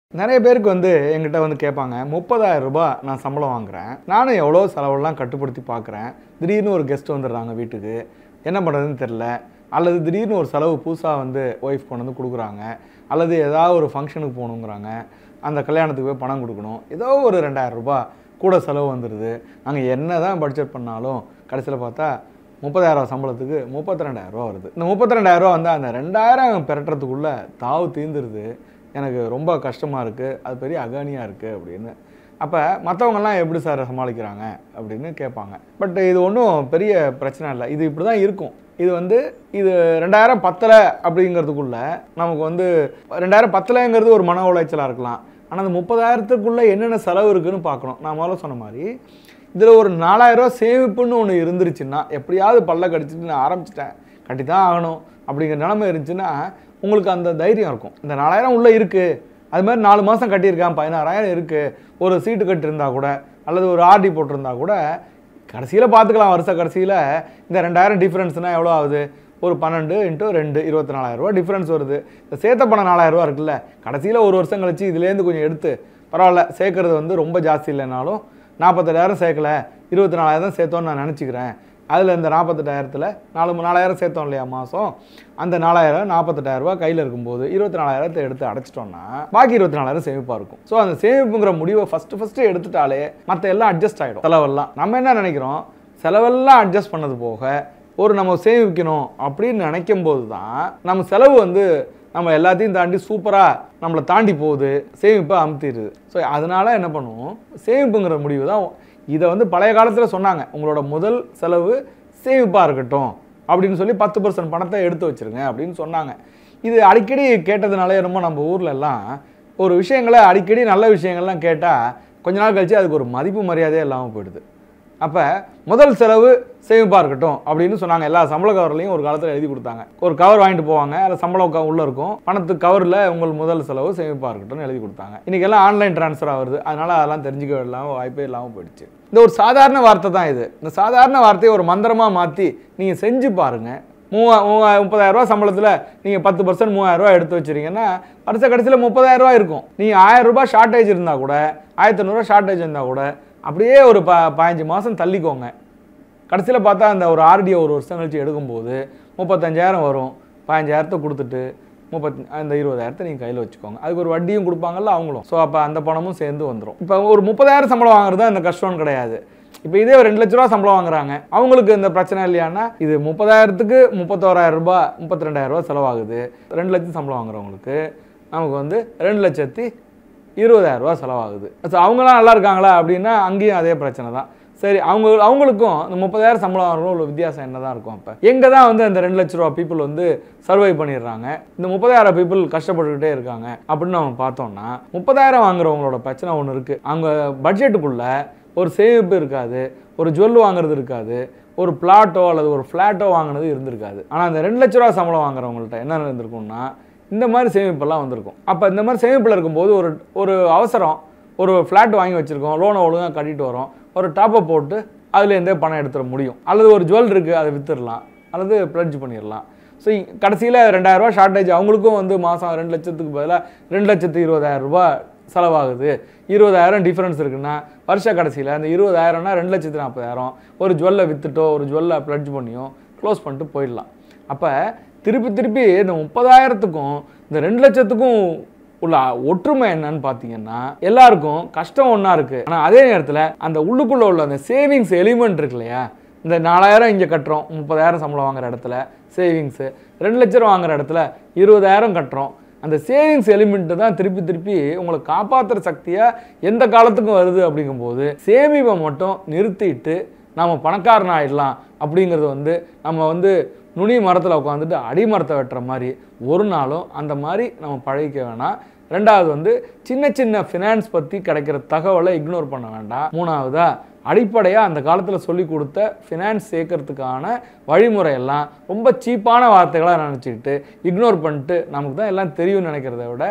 நிறைய பேருக்கு வந்து எங்கிட்ட வந்து கேட்பாங்க முப்பதாயிரம் ரூபாய் நான் சம்பளம் வாங்குறேன் நானும் எவ்வளோ செலவெல்லாம் கட்டுப்படுத்தி பார்க்குறேன் திடீர்னு ஒரு கெஸ்ட் வந்துடுறாங்க வீட்டுக்கு என்ன பண்ணுறதுன்னு தெரில அல்லது திடீர்னு ஒரு செலவு புதுசாக வந்து ஒய்ஃப் கொண்டு வந்து கொடுக்குறாங்க அல்லது ஏதாவது ஒரு ஃபங்க்ஷனுக்கு போகணுங்கிறாங்க அந்த கல்யாணத்துக்கு போய் பணம் கொடுக்கணும் ஏதோ ஒரு ரெண்டாயிரம் ரூபாய் கூட செலவு வந்துடுது நாங்கள் என்ன தான் பட்ஜெட் பண்ணாலும் கடைசியில் பார்த்தா முப்பதாயிரம் சம்பளத்துக்கு முப்பத்தி ரெண்டாயிரரூவா வருது இந்த முப்பத்தி ரெண்டாயிரரூவா வந்து அந்த ரெண்டாயிரம் பெரட்டுறதுக்குள்ளே தாவு தீந்துருது எனக்கு ரொம்ப கஷ்டமாக இருக்குது அது பெரிய அகானியாக இருக்குது அப்படின்னு அப்போ மற்றவங்கெல்லாம் எப்படி சார் சமாளிக்கிறாங்க அப்படின்னு கேட்பாங்க பட் இது ஒன்றும் பெரிய பிரச்சனை இல்லை இது இப்படி தான் இருக்கும் இது வந்து இது ரெண்டாயிரம் பத்தலை அப்படிங்கிறதுக்குள்ள நமக்கு வந்து ரெண்டாயிரம் பத்தலைங்கிறது ஒரு மன உளைச்சலாக இருக்கலாம் ஆனால் அந்த முப்பதாயிரத்துக்குள்ளே என்னென்ன செலவு இருக்குன்னு பார்க்கணும் நான் முதல்ல சொன்ன மாதிரி இதில் ஒரு நாலாயிரரூவா சேமிப்புன்னு ஒன்று இருந்துருச்சுன்னா எப்படியாவது பல்ல கடிச்சிட்டு நான் ஆரம்பிச்சிட்டேன் கட்டி தான் ஆகணும் அப்படிங்கிற நிலைமை இருந்துச்சுன்னா உங்களுக்கு அந்த தைரியம் இருக்கும் இந்த நாலாயிரம் உள்ளே இருக்குது அது மாதிரி நாலு மாதம் கட்டியிருக்கேன் பதினாறாயிரம் இருக்குது ஒரு சீட்டு கட்டியிருந்தா கூட அல்லது ஒரு ஆர்டி போட்டிருந்தா கூட கடைசியில் பார்த்துக்கலாம் வருஷ கடைசியில் இந்த ரெண்டாயிரம் டிஃப்ரென்ஸ்னால் எவ்வளோ ஆகுது ஒரு பன்னெண்டு இன்ட்டு ரெண்டு இருபத்தி நாலாயிரரூவா டிஃப்ரென்ஸ் வருது இந்த சேர்த்த பணம் நாலாயிரரூவா இருக்குல்ல கடைசியில் ஒரு வருஷம் கழிச்சு இதுலேருந்து கொஞ்சம் எடுத்து பரவாயில்ல சேர்க்கறது வந்து ரொம்ப ஜாஸ்தி இல்லைனாலும் நாற்பத்தெட்டாயிரம் சேர்க்கல இருபத்தி நாலாயிரம் சேர்த்தோன்னு நான் நினச்சிக்கிறேன் அதில் இந்த நாற்பத்தெட்டாயிரத்தில் நாலு நாலாயிரம் சேர்த்தோம் இல்லையா மாதம் அந்த நாலாயிரம் நாற்பத்தெட்டாயிரரூபா கையில் இருக்கும்போது இருபத்தி நாலாயிரத்தை எடுத்து அடைச்சிட்டோம்னா பாக்கி இருபத்தி நாலாயிரம் சேமிப்பாக இருக்கும் ஸோ அந்த சேமிப்புங்கிற முடிவை ஃபஸ்ட்டு ஃபஸ்ட்டு எடுத்துட்டாலே மற்ற எல்லாம் அட்ஜஸ்ட் ஆகிடும் செலவெல்லாம் நம்ம என்ன நினைக்கிறோம் செலவெல்லாம் அட்ஜஸ்ட் பண்ணது போக ஒரு நம்ம சேமிக்கணும் அப்படின்னு நினைக்கும் போது தான் நம்ம செலவு வந்து நம்ம எல்லாத்தையும் தாண்டி சூப்பராக நம்மளை தாண்டி போகுது சேமிப்பை அமுத்திடுது ஸோ அதனால என்ன பண்ணுவோம் சேமிப்புங்கிற முடிவு தான் இதை வந்து பழைய காலத்தில் சொன்னாங்க உங்களோட முதல் செலவு சேமிப்பாக இருக்கட்டும் அப்படின்னு சொல்லி பத்து பர்சன்ட் பணத்தை எடுத்து வச்சிருங்க அப்படின்னு சொன்னாங்க இது அடிக்கடி கேட்டதுனால என்னமோ நம்ம ஊர்ல எல்லாம் ஒரு விஷயங்களை அடிக்கடி நல்ல விஷயங்கள்லாம் கேட்டால் கொஞ்ச நாள் கழிச்சு அதுக்கு ஒரு மதிப்பு மரியாதையே இல்லாமல் போயிடுது அப்போ முதல் செலவு சேமிப்பாக இருக்கட்டும் அப்படின்னு சொன்னாங்க எல்லா சம்பள கவர்லையும் ஒரு காலத்தில் எழுதி கொடுத்தாங்க ஒரு கவர் வாங்கிட்டு போவாங்க அதில் சம்பளம் க- உள்ள இருக்கும் பணத்து கவரில் உங்கள் முதல் செலவு சேமிப்பாக இருக்கட்டும்னு எழுதி கொடுத்தாங்க இன்றைக்கி எல்லாம் ஆன்லைன் ட்ரான்ஸ்ஃபர் ஆகுது அதனால் அதெல்லாம் தெரிஞ்சுக்க இல்லாமல் வாய்ப்பே இல்லாமல் போயிடுச்சு இந்த ஒரு சாதாரண வார்த்தை தான் இது இந்த சாதாரண வார்த்தையை ஒரு மந்திரமாக மாற்றி நீங்கள் செஞ்சு பாருங்கள் மூவா மூவா முப்பதாயிரரூவா சம்பளத்தில் நீங்கள் பத்து பர்சன்ட் மூவாயிரரூவா எடுத்து வச்சிருங்கன்னா வருஷ கடைசியில் முப்பதாயிரரூவா இருக்கும் நீங்கள் ஆயிரம் ரூபாய் ஷார்ட்டேஜ் இருந்தால் கூட ஆயிரத்தி ஐநூறுரூவா ஷார்ட்டேஜ் இருந்தால் கூட அப்படியே ஒரு ப பதினஞ்சு மாதம் தள்ளிக்கோங்க கடைசியில் பார்த்தா அந்த ஒரு ஆர்டியை ஒரு வருஷம் கழிச்சு எடுக்கும்போது முப்பத்தஞ்சாயிரம் வரும் பதினஞ்சாயிரத்தை கொடுத்துட்டு முப்பத்தி அந்த இருபதாயிரத்தை நீங்கள் கையில் வச்சுக்கோங்க அதுக்கு ஒரு வட்டியும் கொடுப்பாங்கல்ல அவங்களும் ஸோ அப்போ அந்த பணமும் சேர்ந்து வந்துடும் இப்போ ஒரு முப்பதாயிரம் சம்பளம் வாங்குறது தான் இந்த கஷ்டம்னு கிடையாது இப்போ இதே ஒரு ரெண்டு லட்ச ரூபா சம்பளம் வாங்குறாங்க அவங்களுக்கு இந்த பிரச்சனை இல்லையானா இது முப்பதாயிரத்துக்கு முப்பத்தோராயிரம் ரூபாய் முப்பத்தி ரெண்டாயிரம் ரூபாய் செலவாகுது ரெண்டு லட்சம் சம்பளம் வாங்குறவங்களுக்கு நமக்கு வந்து ரெண்டு லட்சத்தி இருபதாயிரம் ரூபாய் செலவாகுது ஸோ அவங்களாம் நல்லா இருக்காங்களா அப்படின்னா அங்கேயும் அதே பிரச்சனை தான் சரி அவங்க அவங்களுக்கும் இந்த முப்பதாயிரம் சம்பளம் வாங்குறவங்களும் உள்ள வித்தியாசம் என்ன தான் இருக்கும் அப்போ எங்கே தான் வந்து அந்த ரெண்டு லட்ச ரூபா பீப்புள் வந்து சர்வை பண்ணிடுறாங்க இந்த முப்பதாயிரம் பீப்புள் கஷ்டப்பட்டுக்கிட்டே இருக்காங்க அப்படின்னு நம்ம பார்த்தோம்னா முப்பதாயிரம் வாங்குறவங்களோட பிரச்சனை ஒன்று இருக்குது அவங்க பட்ஜெட்டுக்குள்ள ஒரு சேமிப்பு இருக்காது ஒரு ஜுவல் வாங்குறது இருக்காது ஒரு பிளாட்டோ அல்லது ஒரு ஃப்ளாட்டோ வாங்கினது இருந்திருக்காது ஆனால் அந்த ரெண்டு லட்ச ரூபா சம்பளம் வாங்குறவங்கள்ட்ட என்ன இருந்திருக்கும்னா இந்த மாதிரி சேமிப்பெல்லாம் வந்திருக்கும் அப்போ இந்த மாதிரி சேமிப்பில் இருக்கும்போது ஒரு ஒரு அவசரம் ஒரு ஃப்ளாட் வாங்கி வச்சுருக்கோம் லோனை ஒழுங்காக கட்டிட்டு வரோம் ஒரு டாப்பை போட்டு அதுலேருந்தே பணம் எடுத்துட முடியும் அல்லது ஒரு ஜுவல் இருக்குது அதை வித்துடலாம் அல்லது ப்ளட்ஜ் பண்ணிடலாம் ஸோ கடைசியில் ரெண்டாயிரரூபா ஷார்ட்டேஜ் அவங்களுக்கும் வந்து மாதம் ரெண்டு லட்சத்துக்கு பதிலாக ரெண்டு லட்சத்து இருபதாயிரம் ரூபாய் செலவாகுது இருபதாயிரம் டிஃப்ரென்ஸ் இருக்குன்னா வருஷ கடைசியில் அந்த இருபதாயிரம்னா ரெண்டு லட்சத்து நாற்பதாயிரம் ஒரு ஜுவல்லை வித்துட்டோ ஒரு ஜுவல்லை ப்ளட்ஜ் பண்ணியோ க்ளோஸ் பண்ணிட்டு போயிடலாம் அப்போ திருப்பி திருப்பி இந்த முப்பதாயிரத்துக்கும் இந்த ரெண்டு லட்சத்துக்கும் உள்ள ஒற்றுமை என்னன்னு பார்த்தீங்கன்னா எல்லாருக்கும் கஷ்டம் ஒன்றா இருக்குது ஆனால் அதே நேரத்தில் அந்த உள்ளுக்குள்ளே உள்ள அந்த சேவிங்ஸ் எலிமெண்ட் இருக்கு இல்லையா இந்த நாலாயிரம் இங்கே கட்டுறோம் முப்பதாயிரம் சம்பளம் வாங்குற இடத்துல சேவிங்ஸு ரெண்டு லட்ச ரூபா வாங்குற இடத்துல இருபதாயிரம் கட்டுறோம் அந்த சேவிங்ஸ் எலிமெண்ட்டு தான் திருப்பி திருப்பி உங்களை காப்பாற்றுற சக்தியாக எந்த காலத்துக்கும் வருது அப்படிங்கும்போது சேமிப்பை மட்டும் நிறுத்திட்டு நம்ம பணக்காரன் ஆயிடலாம் அப்படிங்கிறது வந்து நம்ம வந்து நுனி மரத்தில் உட்காந்துட்டு அடிமரத்தை வெட்டுற மாதிரி ஒரு நாளும் அந்த மாதிரி நம்ம பழகிக்க வேணாம் ரெண்டாவது வந்து சின்ன சின்ன ஃபினான்ஸ் பற்றி கிடைக்கிற தகவலை இக்னோர் பண்ண வேண்டாம் மூணாவதா அடிப்படையாக அந்த காலத்தில் சொல்லி கொடுத்த ஃபினான்ஸ் சேர்க்கறதுக்கான வழிமுறையெல்லாம் ரொம்ப சீப்பான வார்த்தைகளாக நினச்சிக்கிட்டு இக்னோர் பண்ணிட்டு நமக்கு தான் எல்லாம் தெரியும்னு நினைக்கிறத விட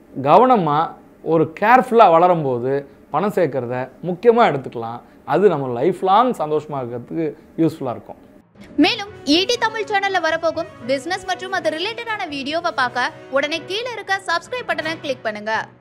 கவனமாக ஒரு கேர்ஃபுல்லாக வளரும்போது பணம் சேர்க்கறத முக்கியமாக எடுத்துக்கலாம் அது நம்ம லைஃப் லாங் சந்தோஷமாக இருக்கிறதுக்கு யூஸ்ஃபுல்லாக இருக்கும் மேலும் ஈடி தமிழ் சேனல்ல வரப்போகும் பிசினஸ் மற்றும் அது ரிலேட்டடான வீடியோவை பார்க்க உடனே கீழே இருக்க சப்ஸ்கிரைப் பட்டனை கிளிக் பண்ணுங்க